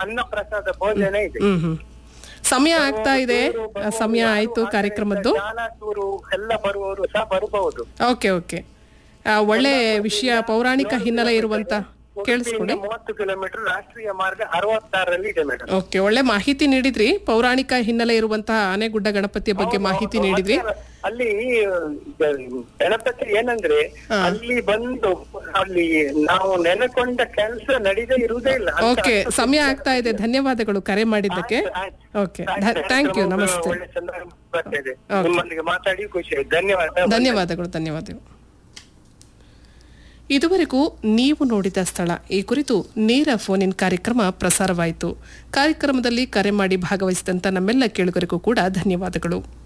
ಅನ್ನ ಪ್ರಸಾದ ಭೋಜನ ಇದೆ ಹ್ಮ್ ಹ್ಮ್ ಸಮಯ ಆಗ್ತಾ ಇದೆ ಆ, ಸಮಯ ಆಯ್ತು ಕಾರ್ಯಕ್ರಮದ್ದು ಜಾಲಾಟೂರು ಎಲ್ಲ ಬರುವವರು ಸಹ ಬರಬಹುದು ಓಕೆ ಓಕೆ ಆ, ಒಳ್ಳೆ ವಿಷಯ ಪೌರಾಣಿಕ ಹಿನ್ನೆಲೆ ಇರುವಂತ ಕೇಳಿಸ್ಕೊಳ್ಳಿ ಮೂವತ್ತು ಕಿಲೋಮೀಟರ್ ರಾಷ್ಟ್ರೀಯ ಮಾರ್ಗ ಅರವತ್ತಾರರಲ್ಲಿ ಇದೆ ಮೇಡಮ್ ಓಕೆ ಒಳ್ಳೆ ಮಾಹಿತಿ ನೀಡಿದ್ರಿ ಪೌರಾಣಿಕ ಹಿನ್ನೆಲೆ ಇರುವಂತಹ ಆನೆಗುಡ್ಡ ಗಣಪತಿಯ ಬಗ್ಗೆ ಮಾಹಿತಿ ನೀಡಿದ್ರಿ ಅಲ್ಲಿ ಗಣಪತಿ ಏನಂದ್ರೆ ಅಲ್ಲಿ ಬಂದು ಅಲ್ಲಿ ನಾವು ನೆನೆಕೊಂಡ ಕೆಲಸ ನಡೀದೇ ಇರುವುದೇ ಇಲ್ಲ ಅಂತ ಓಕೆ ಸಮಯ ಆಗ್ತಾ ಇದೆ ಧನ್ಯವಾದಗಳು ಕರೆ ಮಾಡಿದ್ದಕ್ಕೆ ಆಯ್ತು. ಓಕೆ ಥ್ಯಾಂಕ್ ಯು ನಮಸ್ತೆ ಒಳ್ಳೆ ಸಂದರ್ಭ ಬರ್ತಿದೆ ನಿಮ್ಮೊಂದಿಗೆ ಮಾತಾಡಿ ಖುಷಿ ಆಯ್ತು ಧನ್ಯವಾದ ಧನ್ಯವಾದಗಳು ಧನ್ಯವಾದಗಳು ಇದುವರೆಗೂ ನೀವು ನೋಡಿದ ಸ್ಥಳ ಈ ಕುರಿತು ನೇರ ಫೋನ್ ಇನ್ ಕಾರ್ಯಕ್ರಮ ಪ್ರಸಾರವಾಯಿತು ಕಾರ್ಯಕ್ರಮದಲ್ಲಿ ಕರೆ ಮಾಡಿ ಭಾಗವಹಿಸಿದಂತ ನಮ್ಮೆಲ್ಲ ಕೇಳುಗರಿಗೂ ಕೂಡ ಧನ್ಯವಾದಗಳು